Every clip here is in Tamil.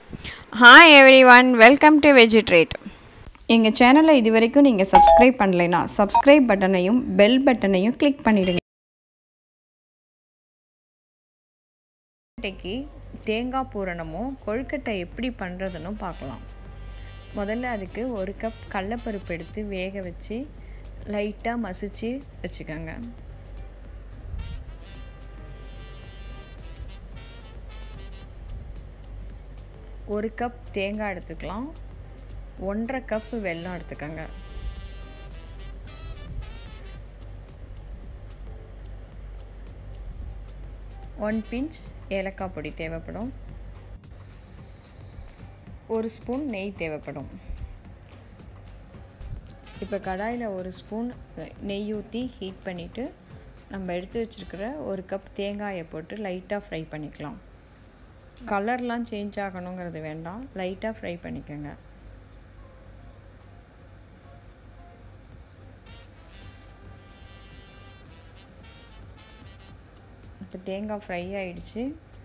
hi everyone welcome to வெஜிட்ரேட் எங்கள் சேனலை இது வரைக்கும் நீங்கள் சப்ஸ்கிரைப் பண்ணலைன்னா சப்ஸ்கிரைப் பட்டனையும் பெல் பட்டனையும் கிளிக் பண்ணிடுங்க கொழுக்கட்டைக்கு தேங்காய் பூரணமும் கொழுக்கட்டை எப்படி பண்ணுறதுன்னு பார்க்கலாம் முதல்ல அதுக்கு ஒரு கப் கடலப்பருப்பு எடுத்து வேக வச்சு லைட்டாக மசிச்சு வச்சுக்கோங்க ஒரு கப் தேங்காய் எடுத்துக்கலாம் ஒன்றரை கப் வெல்லம் எடுத்துக்கோங்க ஒன் பிஞ்ச் ஏலக்காய் பொடி தேவைப்படும் ஒரு ஸ்பூன் நெய் தேவைப்படும் இப்போ கடாயில் ஒரு ஸ்பூன் நெய் ஊற்றி ஹீட் பண்ணிவிட்டு நம்ம எடுத்து வச்சுருக்கிற ஒரு கப் தேங்காயை போட்டு லைட்டாக ஃப்ரை பண்ணிக்கலாம் கலர்லாம் சேஞ்ச் ஆகணுங்கிறது வேண்டாம் லைட்டாக ஃப்ரை பண்ணிக்கோங்க இப்போ தேங்காய் ஃப்ரை ஆயிடுச்சு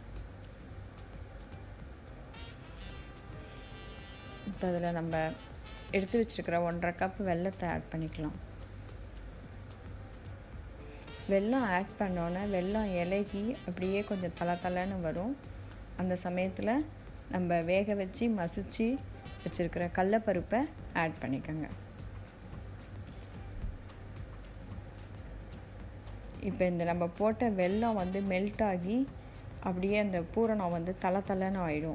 இப்போ அதில் நம்ம எடுத்து வச்சுருக்கிற ஒன்றரை கப் வெல்லத்தை ஆட் பண்ணிக்கலாம் வெல்லம் ஆட் பண்ணோன்னே வெல்லம் இலகி அப்படியே கொஞ்சம் தலை தலைன்னு வரும் அந்த சமயத்தில் நம்ம வேக வச்சு மசிச்சு வச்சுருக்கிற கடலப்பருப்பை ஆட் பண்ணிக்கோங்க இப்போ இந்த நம்ம போட்ட வெல்லம் வந்து மெல்ட் ஆகி அப்படியே அந்த பூரணம் வந்து தலை தலைன்னு ஆயிடும்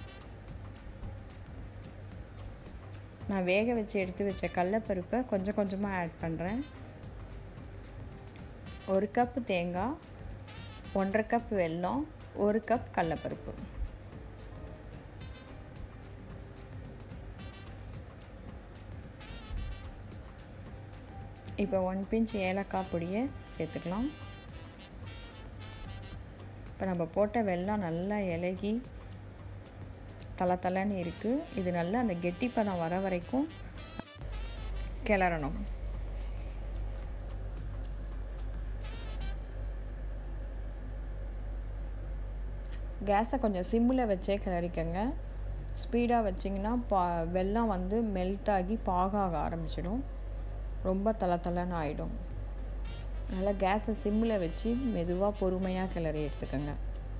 நான் வேக வச்சு எடுத்து வச்ச கடலப்பருப்பை கொஞ்சம் கொஞ்சமாக ஆட் பண்ணுறேன் ஒரு கப் தேங்காய் ஒன்றரை கப் வெல்லம் ஒரு கப் கடலப்பருப்பு இப்போ ஒன் பிஞ்ச் ஏலக்காய் பொடியை சேர்த்துக்கலாம் இப்போ நம்ம போட்ட வெல்லம் நல்லா இலகி தலை தலைன்னு இருக்குது இது நல்லா அந்த கெட்டிப்பதம் வர வரைக்கும் கிளறணும் கேஸை கொஞ்சம் சிம்மில் வச்சே கிளறிக்கங்க ஸ்பீடாக வச்சிங்கன்னா பா வெல்லம் வந்து மெல்ட் ஆகி பாகாக ஆரம்பிச்சிடும் ரொம்ப தலை தலைன்னு ஆகிடும் நல்லா கேஸை சிம்மில் வச்சு மெதுவாக பொறுமையாக கிளறி எடுத்துக்கோங்க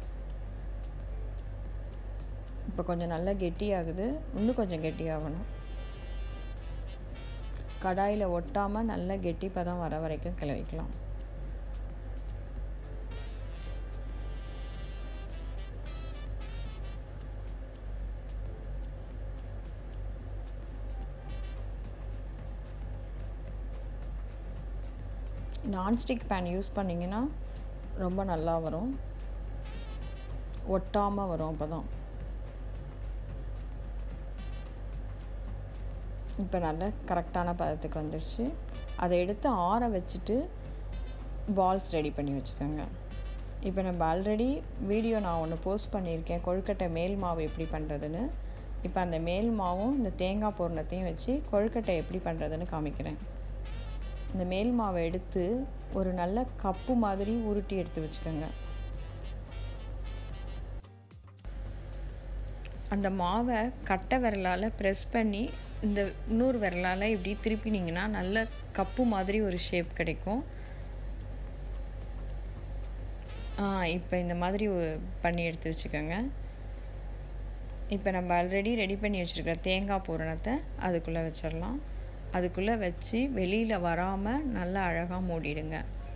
இப்போ கொஞ்சம் நல்லா கெட்டியாகுது இன்னும் கொஞ்சம் கெட்டியாகணும் கடாயில் ஒட்டாமல் நல்லா கெட்டி பதம் வர வரைக்கும் கிளறிக்கலாம் நான்ஸ்டிக் பேன் யூஸ் பண்ணிங்கன்னா ரொம்ப நல்லா வரும் ஒட்டாமல் வரும் அப்போ தான் இப்போ நல்ல கரெக்டான பதத்துக்கு வந்துடுச்சு அதை எடுத்து ஆற வச்சுட்டு பால்ஸ் ரெடி பண்ணி வச்சுக்கோங்க இப்போ நம்ம ஆல்ரெடி வீடியோ நான் ஒன்று போஸ்ட் பண்ணியிருக்கேன் கொழுக்கட்டை மேல் மாவு எப்படி பண்ணுறதுன்னு இப்போ அந்த மேல் மாவும் இந்த தேங்காய் பூர்ணத்தையும் வச்சு கொழுக்கட்டை எப்படி பண்ணுறதுன்னு காமிக்கிறேன் இந்த மேல் மாவை எடுத்து ஒரு நல்ல கப்பு மாதிரி உருட்டி எடுத்து வச்சுக்கோங்க அந்த மாவை கட்டை விரலால் ப்ரெஸ் பண்ணி இந்த இன்னொரு விரலால் இப்படி திருப்பினீங்கன்னா நல்ல கப்பு மாதிரி ஒரு ஷேப் கிடைக்கும் இப்போ இந்த மாதிரி பண்ணி எடுத்து வச்சுக்கோங்க இப்போ நம்ம ஆல்ரெடி ரெடி பண்ணி வச்சுருக்கிற தேங்காய் பூரணத்தை அதுக்குள்ளே வச்சிடலாம் அதுக்குள்ளே வச்சு வெளியில் வராமல் நல்லா அழகாக மூடிடுங்க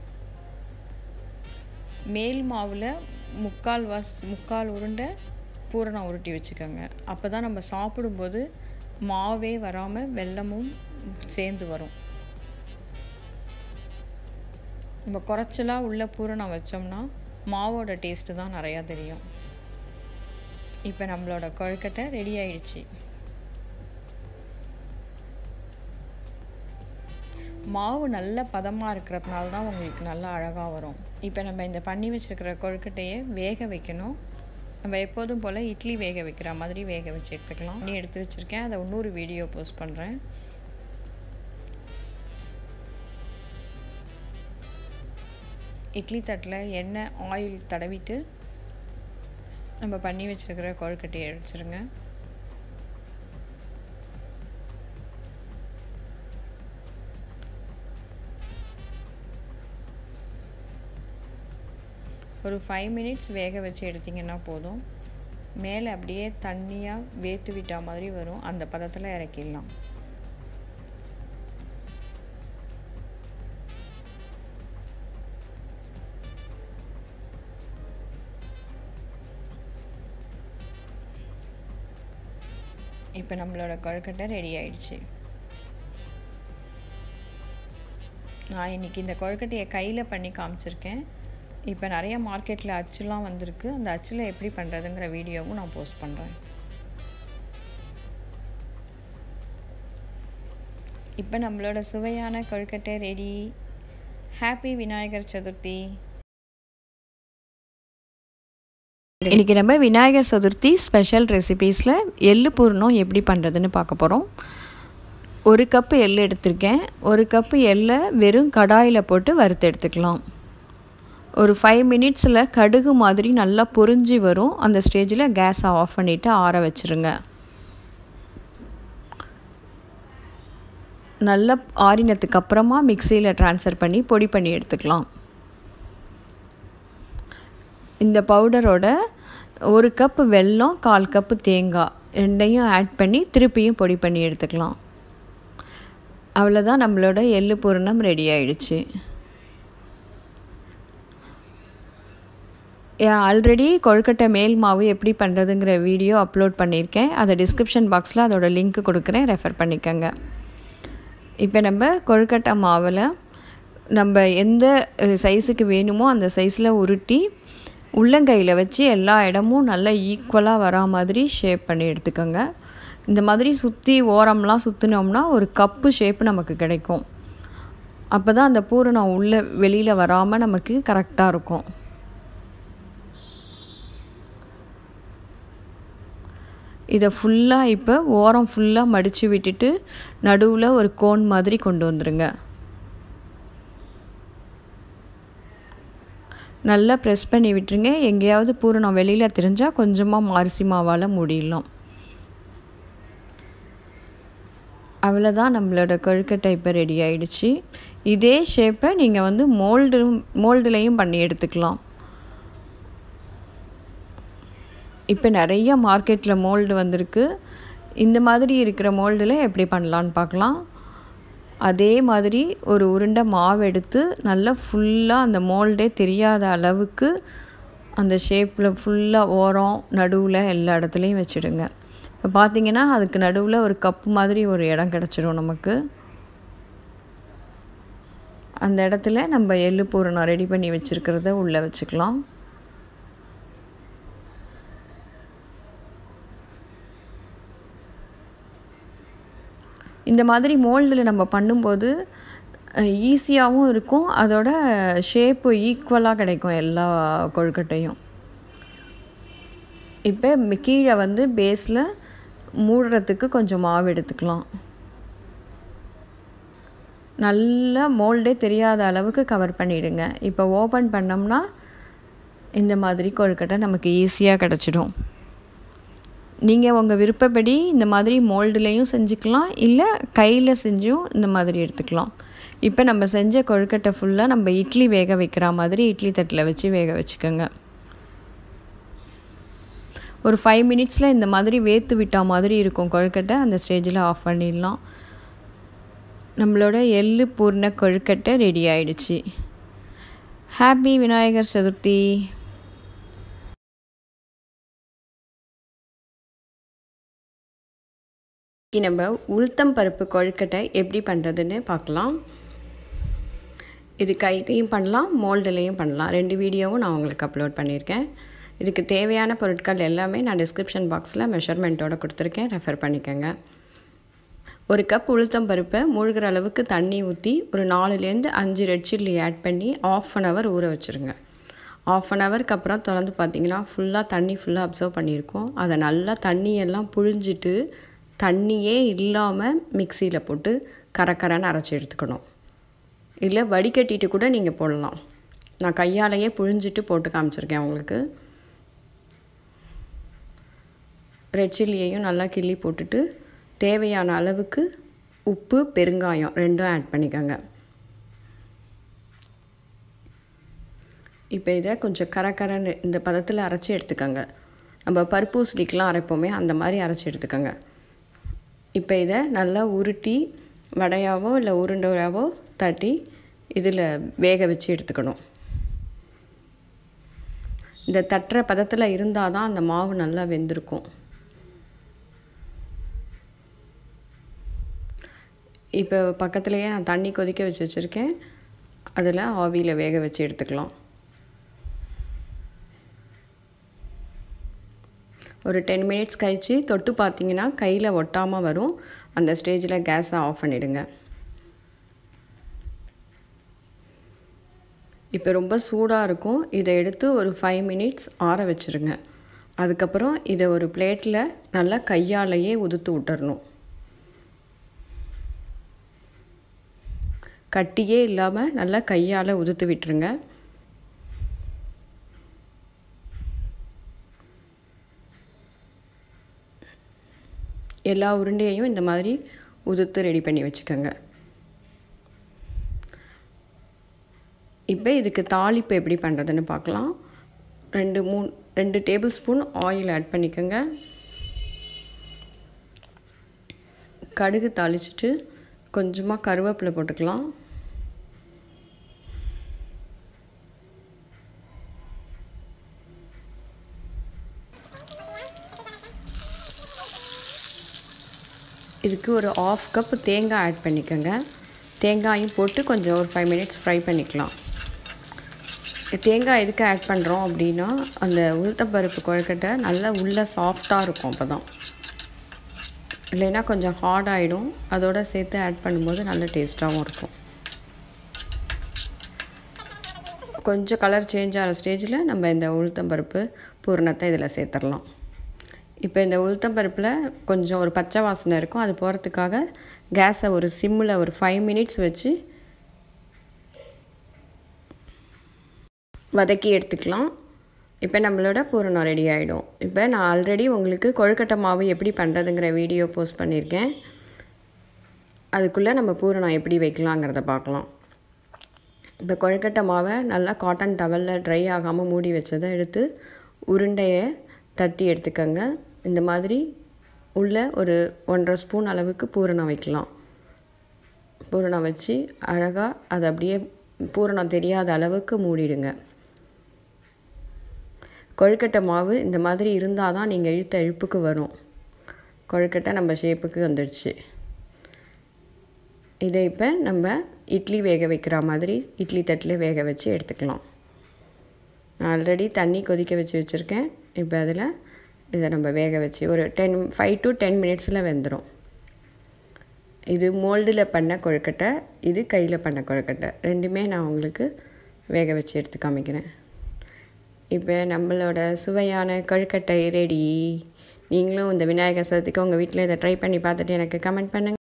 மேல் மாவில் முக்கால் வாஸ் முக்கால் உருண்டை பூரணம் உருட்டி வச்சுக்கோங்க அப்போ தான் நம்ம சாப்பிடும்போது மாவே வராமல் வெல்லமும் சேர்ந்து வரும் நம்ம குறைச்சலாக உள்ள பூரணம் வச்சோம்னா மாவோட டேஸ்ட்டு தான் நிறையா தெரியும் இப்போ நம்மளோட கொழுக்கட்டை ரெடி ஆயிடுச்சு மாவு நல்ல பதமாக இருக்கிறதுனால தான் உங்களுக்கு நல்லா அழகாக வரும் இப்போ நம்ம இந்த பண்ணி வச்சுருக்கிற கொழுக்கட்டையை வேக வைக்கணும் நம்ம எப்போதும் போல் இட்லி வேக வைக்கிற மாதிரி வேக வச்சு எடுத்துக்கலாம் நீ எடுத்து வச்சுருக்கேன் அதை இன்னொரு வீடியோ போஸ்ட் பண்ணுறேன் இட்லி தட்டில் எண்ணெய் ஆயில் தடவிட்டு நம்ம பண்ணி வச்சுருக்கிற கொழுக்கட்டையை வச்சுருங்க ஒரு ஃபைவ் மினிட்ஸ் வேக வச்சு எடுத்திங்கன்னா போதும் மேலே அப்படியே தண்ணியாக வேத்து விட்டா மாதிரி வரும் அந்த பதத்தில் இறக்கிடலாம் இப்போ நம்மளோட கொழுக்கட்டை ரெடி ஆயிடுச்சு நான் இன்றைக்கி இந்த கொழுக்கட்டையை கையில் பண்ணி காமிச்சிருக்கேன் இப்போ நிறைய மார்க்கெட்டில் அச்சுலாம் வந்திருக்கு அந்த அச்சில் எப்படி பண்ணுறதுங்கிற வீடியோவும் நான் போஸ்ட் பண்ணுறேன் இப்போ நம்மளோட சுவையான கொழுக்கட்டை ரெடி ஹாப்பி விநாயகர் சதுர்த்தி இன்றைக்கி நம்ம விநாயகர் சதுர்த்தி ஸ்பெஷல் ரெசிபீஸில் எள்ளு பூர்ணம் எப்படி பண்ணுறதுன்னு பார்க்க போகிறோம் ஒரு கப்பு எள் எடுத்திருக்கேன் ஒரு கப்பு எள்ளை வெறும் கடாயில் போட்டு வறுத்து எடுத்துக்கலாம் ஒரு ஃபைவ் மினிட்ஸில் கடுகு மாதிரி நல்லா பொரிஞ்சு வரும் அந்த ஸ்டேஜில் கேஸை ஆஃப் பண்ணிவிட்டு ஆற வச்சுருங்க நல்லா ஆறினத்துக்கு அப்புறமா மிக்சியில் ட்ரான்ஸ்ஃபர் பண்ணி பொடி பண்ணி எடுத்துக்கலாம் இந்த பவுடரோட ஒரு கப்பு வெல்லம் கால் கப்பு தேங்காய் ரெண்டையும் ஆட் பண்ணி திருப்பியும் பொடி பண்ணி எடுத்துக்கலாம் அவ்வளோதான் நம்மளோட எள்ளு பூரணம் ரெடி ஆயிடுச்சு ஆல்ரெடி கொழுக்கட்டை மேல் மாவு எப்படி பண்ணுறதுங்கிற வீடியோ அப்லோட் பண்ணியிருக்கேன் அதை டிஸ்கிரிப்ஷன் பாக்ஸில் அதோட லிங்க் கொடுக்குறேன் ரெஃபர் பண்ணிக்கோங்க இப்போ நம்ம கொழுக்கட்டை மாவில் நம்ம எந்த சைஸுக்கு வேணுமோ அந்த சைஸில் உருட்டி உள்ளங்கையில் வச்சு எல்லா இடமும் நல்லா ஈக்குவலாக வரா மாதிரி ஷேப் பண்ணி எடுத்துக்கோங்க இந்த மாதிரி சுற்றி ஓரம்லாம் சுற்றினோம்னா ஒரு கப்பு ஷேப் நமக்கு கிடைக்கும் அப்போ தான் அந்த பூரணம் உள்ளே வெளியில் வராமல் நமக்கு கரெக்டாக இருக்கும் இதை ஃபுல்லாக இப்போ ஓரம் ஃபுல்லாக மடித்து விட்டுட்டு நடுவில் ஒரு கோன் மாதிரி கொண்டு வந்துடுங்க நல்லா ப்ரெஸ் பண்ணி விட்டுருங்க எங்கேயாவது பூரணம் வெளியில் தெரிஞ்சால் கொஞ்சமாக அரிசி மாவால் மூடிடலாம் அவ்வளோதான் நம்மளோட கொழுக்கட்டை இப்போ ரெடி ஆயிடுச்சு இதே ஷேப்பை நீங்கள் வந்து மோல்டு மோல்டுலேயும் பண்ணி எடுத்துக்கலாம் இப்போ நிறைய மார்க்கெட்டில் மோல்டு வந்திருக்கு இந்த மாதிரி இருக்கிற மோல்டில் எப்படி பண்ணலான்னு பார்க்கலாம் அதே மாதிரி ஒரு உருண்டை மாவு எடுத்து நல்லா ஃபுல்லாக அந்த மோல்டே தெரியாத அளவுக்கு அந்த ஷேப்பில் ஃபுல்லாக ஓரம் நடுவில் எல்லா இடத்துலையும் வச்சுடுங்க இப்போ பார்த்தீங்கன்னா அதுக்கு நடுவில் ஒரு கப்பு மாதிரி ஒரு இடம் கிடச்சிரும் நமக்கு அந்த இடத்துல நம்ம எள்ளு பூரணம் ரெடி பண்ணி வச்சுருக்கிறத உள்ளே வச்சுக்கலாம் இந்த மாதிரி மோல்டில் நம்ம பண்ணும்போது ஈஸியாகவும் இருக்கும் அதோட ஷேப்பு ஈக்குவலாக கிடைக்கும் எல்லா கொழுக்கட்டையும் இப்போ கீழே வந்து பேஸில் மூடுறதுக்கு கொஞ்சம் மாவு எடுத்துக்கலாம் நல்லா மோல்டே தெரியாத அளவுக்கு கவர் பண்ணிவிடுங்க இப்போ ஓப்பன் பண்ணோம்னா இந்த மாதிரி கொழுக்கட்டை நமக்கு ஈஸியாக கிடச்சிடும் நீங்கள் உங்கள் விருப்பப்படி இந்த மாதிரி மோல்டுலேயும் செஞ்சுக்கலாம் இல்லை கையில் செஞ்சும் இந்த மாதிரி எடுத்துக்கலாம் இப்போ நம்ம செஞ்ச கொழுக்கட்டை ஃபுல்லாக நம்ம இட்லி வேக வைக்கிற மாதிரி இட்லி தட்டில் வச்சு வேக வச்சுக்கோங்க ஒரு ஃபைவ் மினிட்ஸில் இந்த மாதிரி வேத்து விட்டா மாதிரி இருக்கும் கொழுக்கட்டை அந்த ஸ்டேஜில் ஆஃப் பண்ணிடலாம் நம்மளோட எள்ளு பூர்ண கொழுக்கட்டை ரெடி ஆயிடுச்சு ஹாப்பி விநாயகர் சதுர்த்தி நம்ம உளுத்தம் பருப்பு கொழுக்கட்டை எப்படி பண்ணுறதுன்னு பார்க்கலாம் இது கையிலையும் பண்ணலாம் மோல்டுலேயும் பண்ணலாம் ரெண்டு வீடியோவும் நான் உங்களுக்கு அப்லோட் பண்ணியிருக்கேன் இதுக்கு தேவையான பொருட்கள் எல்லாமே நான் டிஸ்கிரிப்ஷன் பாக்ஸில் மெஷர்மெண்ட்டோடு கொடுத்துருக்கேன் ரெஃபர் பண்ணிக்கோங்க ஒரு கப் உளுத்தம் பருப்பை மூழ்கிற அளவுக்கு தண்ணி ஊற்றி ஒரு நாலுலேருந்து அஞ்சு ரெட் சில்லி ஆட் பண்ணி ஆஃப் அன் ஹவர் ஊற வச்சுருங்க ஆஃப் அன் ஹவருக்கு அப்புறம் திறந்து பார்த்தீங்கன்னா ஃபுல்லாக தண்ணி ஃபுல்லாக அப்சர்வ் பண்ணியிருக்கோம் அதை நல்லா தண்ணியெல்லாம் புழிஞ்சிட்டு தண்ணியே இல்லாமல் மிக்சியில் போட்டு கரக்கரன்னு அரைச்சி எடுத்துக்கணும் இல்லை வடிகட்டிட்டு கூட நீங்கள் போடலாம் நான் கையாலேயே புழிஞ்சிட்டு போட்டு காமிச்சிருக்கேன் உங்களுக்கு ரெட் சில்லியையும் நல்லா கிள்ளி போட்டுட்டு தேவையான அளவுக்கு உப்பு பெருங்காயம் ரெண்டும் ஆட் பண்ணிக்கோங்க இப்போ இதை கொஞ்சம் கரகரன்னு இந்த பதத்தில் அரைச்சி எடுத்துக்கோங்க நம்ம பருப்பு உசிலிக்கெலாம் அரைப்போமே அந்த மாதிரி அரைச்சி எடுத்துக்கோங்க இப்போ இதை நல்லா உருட்டி வடையாவோ இல்லை உருண்டையாவோ தட்டி இதில் வேக வச்சு எடுத்துக்கணும் இந்த தட்டுற பதத்தில் இருந்தால் தான் அந்த மாவு நல்லா வெந்திருக்கும் இப்போ பக்கத்துலேயே நான் தண்ணி கொதிக்க வச்சு வச்சுருக்கேன் அதில் ஆவியில் வேக வச்சு எடுத்துக்கலாம் ஒரு டென் மினிட்ஸ் கழித்து தொட்டு பார்த்தீங்கன்னா கையில் ஒட்டாமல் வரும் அந்த ஸ்டேஜில் கேஸை ஆஃப் பண்ணிவிடுங்க இப்போ ரொம்ப சூடாக இருக்கும் இதை எடுத்து ஒரு ஃபைவ் மினிட்ஸ் ஆற வச்சுருங்க அதுக்கப்புறம் இதை ஒரு பிளேட்டில் நல்லா கையாலேயே உதுத்து விட்டுறணும் கட்டியே இல்லாமல் நல்லா கையால் உதுத்து விட்டுருங்க எல்லா உருண்டையையும் இந்த மாதிரி உதுத்து ரெடி பண்ணி வச்சுக்கோங்க இப்போ இதுக்கு தாளிப்பு எப்படி பண்ணுறதுன்னு பார்க்கலாம் ரெண்டு மூணு ரெண்டு டேபிள் ஸ்பூன் ஆயில் ஆட் பண்ணிக்கோங்க கடுகு தாளிச்சிட்டு கொஞ்சமாக கருவேப்பிலை போட்டுக்கலாம் இதுக்கு ஒரு ஆஃப் கப் தேங்காய் ஆட் பண்ணிக்கோங்க தேங்காயும் போட்டு கொஞ்சம் ஒரு ஃபைவ் மினிட்ஸ் ஃப்ரை பண்ணிக்கலாம் தேங்காய் எதுக்கு ஆட் பண்ணுறோம் அப்படின்னா அந்த உளுத்தப்பருப்பு கொழுக்கட்டை நல்லா உள்ளே சாஃப்டாக இருக்கும் அப்போ தான் இல்லைன்னா கொஞ்சம் ஹார்ட் ஆகிடும் அதோடு சேர்த்து ஆட் பண்ணும்போது நல்ல டேஸ்ட்டாகவும் இருக்கும் கொஞ்சம் கலர் சேஞ்ச் ஆகிற ஸ்டேஜில் நம்ம இந்த உளுத்தம்பருப்பு பூரணத்தை இதில் சேர்த்துடலாம் இப்போ இந்த உளுத்தம்பருப்பில் கொஞ்சம் ஒரு பச்சை வாசனை இருக்கும் அது போகிறதுக்காக கேஸை ஒரு சிம்மில் ஒரு ஃபைவ் மினிட்ஸ் வச்சு வதக்கி எடுத்துக்கலாம் இப்போ நம்மளோட பூரணம் ரெடி ஆகிடும் இப்போ நான் ஆல்ரெடி உங்களுக்கு கொழுக்கட்டை மாவு எப்படி பண்ணுறதுங்கிற வீடியோ போஸ்ட் பண்ணியிருக்கேன் அதுக்குள்ளே நம்ம பூரணம் எப்படி வைக்கலாங்கிறத பார்க்கலாம் இப்போ கொழுக்கட்டை மாவை நல்லா காட்டன் டவலில் ட்ரை ஆகாமல் மூடி வச்சதை எடுத்து உருண்டையை தட்டி எடுத்துக்கோங்க இந்த மாதிரி உள்ள ஒரு ஒன்றரை ஸ்பூன் அளவுக்கு பூரணம் வைக்கலாம் பூரணம் வச்சு அழகாக அதை அப்படியே பூரணம் தெரியாத அளவுக்கு மூடிடுங்க கொழுக்கட்டை மாவு இந்த மாதிரி இருந்தால் தான் நீங்கள் இழுத்த இழுப்புக்கு வரும் கொழுக்கட்டை நம்ம ஷேப்புக்கு வந்துடுச்சு இதை இப்போ நம்ம இட்லி வேக வைக்கிற மாதிரி இட்லி தட்டில் வேக வச்சு எடுத்துக்கலாம் நான் ஆல்ரெடி தண்ணி கொதிக்க வச்சு வச்சுருக்கேன் இப்போ அதில் இதை நம்ம வேக வச்சு ஒரு டென் ஃபைவ் டு டென் மினிட்ஸில் வெந்துடும் இது மோல்டில் பண்ண கொழுக்கட்டை இது கையில் பண்ண கொழுக்கட்டை ரெண்டுமே நான் உங்களுக்கு வேக வச்சு எடுத்து காமிக்கிறேன் இப்போ நம்மளோட சுவையான கொழுக்கட்டை ரெடி நீங்களும் இந்த விநாயகர் சதுர்த்திக்கு உங்கள் வீட்டில் இதை ட்ரை பண்ணி பார்த்துட்டு எனக்கு கமெண்ட் பண்ணுங்கள்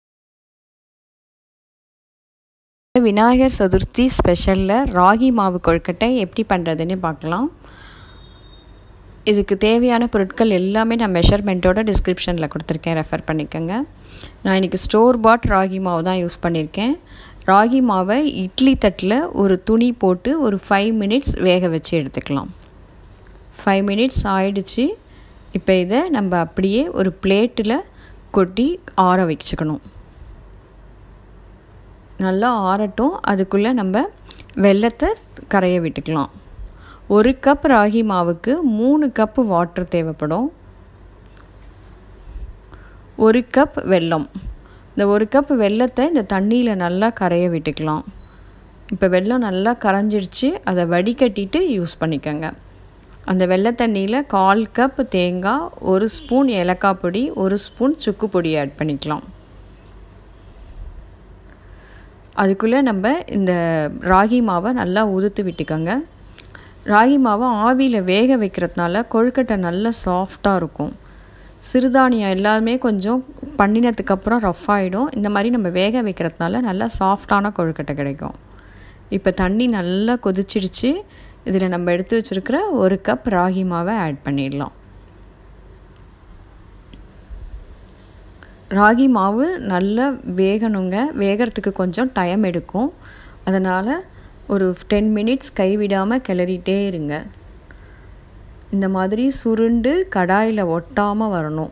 விநாயகர் சதுர்த்தி ஸ்பெஷலில் ராகி மாவு கொழுக்கட்டை எப்படி பண்ணுறதுன்னு பார்க்கலாம் இதுக்கு தேவையான பொருட்கள் எல்லாமே நான் மெஷர்மெண்ட்டோட டிஸ்கிரிப்ஷனில் கொடுத்துருக்கேன் ரெஃபர் பண்ணிக்கோங்க நான் இன்றைக்கி ஸ்டோர் பாட் ராகி மாவு தான் யூஸ் பண்ணியிருக்கேன் ராகி மாவை இட்லி தட்டில் ஒரு துணி போட்டு ஒரு ஃபைவ் மினிட்ஸ் வேக வச்சு எடுத்துக்கலாம் ஃபைவ் மினிட்ஸ் ஆயிடுச்சு இப்போ இதை நம்ம அப்படியே ஒரு பிளேட்டில் கொட்டி ஆற வச்சுக்கணும் நல்லா ஆறட்டும் அதுக்குள்ளே நம்ம வெள்ளத்தை கரைய விட்டுக்கலாம் ஒரு கப் ராகி மாவுக்கு மூணு கப்பு வாட்டர் தேவைப்படும் ஒரு கப் வெல்லம் இந்த ஒரு கப் வெல்லத்தை இந்த தண்ணியில் நல்லா கரைய விட்டுக்கலாம் இப்போ வெல்லம் நல்லா கரைஞ்சிடுச்சு அதை வடிகட்டிட்டு யூஸ் பண்ணிக்கோங்க அந்த வெள்ளை தண்ணியில் கால் கப் தேங்காய் ஒரு ஸ்பூன் ஏலக்காய் பொடி ஒரு ஸ்பூன் சுக்கு பொடி ஆட் பண்ணிக்கலாம் அதுக்குள்ளே நம்ம இந்த ராகி மாவை நல்லா உதுத்து விட்டுக்கோங்க ராகி மாவை ஆவியில் வேக வைக்கிறதுனால கொழுக்கட்டை நல்லா சாஃப்டாக இருக்கும் சிறுதானியம் எல்லாமே கொஞ்சம் பண்ணினதுக்கப்புறம் ரஃப் ஆகிடும் இந்த மாதிரி நம்ம வேக வைக்கிறதுனால நல்லா சாஃப்டான கொழுக்கட்டை கிடைக்கும் இப்போ தண்ணி நல்லா கொதிச்சிடுச்சு இதில் நம்ம எடுத்து வச்சுருக்கிற ஒரு கப் ராகி மாவை ஆட் பண்ணிடலாம் ராகி மாவு நல்லா வேகணுங்க வேகிறதுக்கு கொஞ்சம் டைம் எடுக்கும் அதனால் ஒரு டென் மினிட்ஸ் கைவிடாமல் கிளறிட்டே இருங்க இந்த மாதிரி சுருண்டு கடாயில் ஒட்டாமல் வரணும்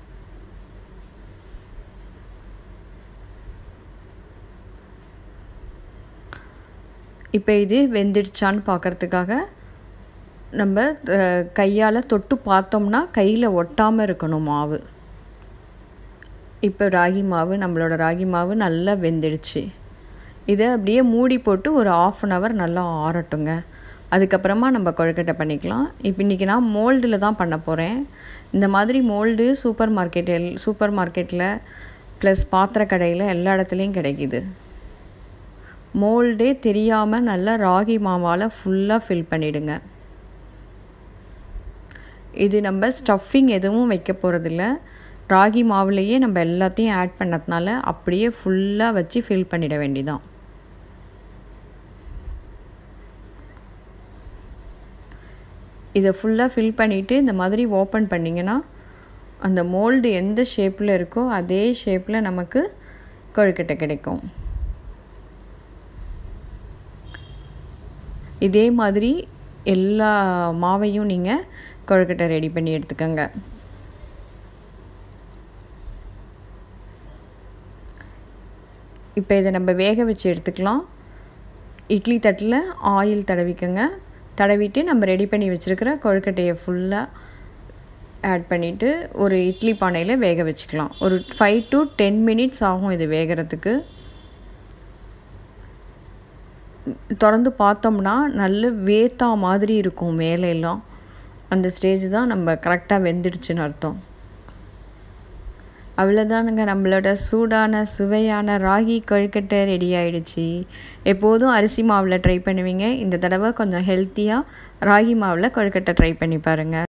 இப்போ இது வெந்துடுச்சான்னு பார்க்குறதுக்காக நம்ம கையால் தொட்டு பார்த்தோம்னா கையில் ஒட்டாமல் இருக்கணும் மாவு இப்போ ராகி மாவு நம்மளோட ராகி மாவு நல்லா வெந்துடுச்சு இதை அப்படியே மூடி போட்டு ஒரு ஆஃப் அன் ஹவர் நல்லா ஆறட்டுங்க அதுக்கப்புறமா நம்ம கொழுக்கட்டை பண்ணிக்கலாம் இப்போ இன்றைக்கி நான் மோல்டில் தான் பண்ண போகிறேன் இந்த மாதிரி மோல்டு சூப்பர் மார்க்கெட் எல் சூப்பர் மார்க்கெட்டில் ப்ளஸ் பாத்திர கடையில் எல்லா இடத்துலையும் கிடைக்கிது மோல்டே தெரியாமல் நல்லா ராகி மாவால் ஃபுல்லாக ஃபில் பண்ணிவிடுங்க இது நம்ம ஸ்டஃபிங் எதுவும் வைக்க போகிறதில்ல ராகி மாவுலேயே நம்ம எல்லாத்தையும் ஆட் பண்ணதுனால அப்படியே ஃபுல்லாக வச்சு ஃபில் பண்ணிட வேண்டிதான் இதை ஃபுல்லாக ஃபில் பண்ணிவிட்டு இந்த மாதிரி ஓப்பன் பண்ணிங்கன்னா அந்த மோல்டு எந்த ஷேப்பில் இருக்கோ அதே ஷேப்பில் நமக்கு கொழுக்கட்டை கிடைக்கும் இதே மாதிரி எல்லா மாவையும் நீங்கள் கொழுக்கட்டை ரெடி பண்ணி எடுத்துக்கோங்க இப்போ இதை நம்ம வேக வச்சு எடுத்துக்கலாம் இட்லி தட்டில் ஆயில் தடவிக்கோங்க தடவிட்டு நம்ம ரெடி பண்ணி வச்சுருக்கிற கொழுக்கட்டையை ஃபுல்லாக ஆட் பண்ணிவிட்டு ஒரு இட்லி பானையில் வேக வச்சுக்கலாம் ஒரு ஃபைவ் டு டென் மினிட்ஸ் ஆகும் இது வேகிறதுக்கு திறந்து பார்த்தோம்னா நல்ல வேத்தா மாதிரி இருக்கும் மேலையெல்லாம் அந்த ஸ்டேஜ் தான் நம்ம கரெக்டாக வெந்துடுச்சுன்னு அர்த்தம் அவ்வளோதானுங்க நம்மளோட சூடான சுவையான ராகி கொழுக்கட்டை ரெடி ஆயிடுச்சு எப்போதும் அரிசி மாவில் ட்ரை பண்ணுவீங்க இந்த தடவை கொஞ்சம் ஹெல்த்தியாக ராகி மாவில் கொழுக்கட்டை ட்ரை பண்ணி பாருங்கள்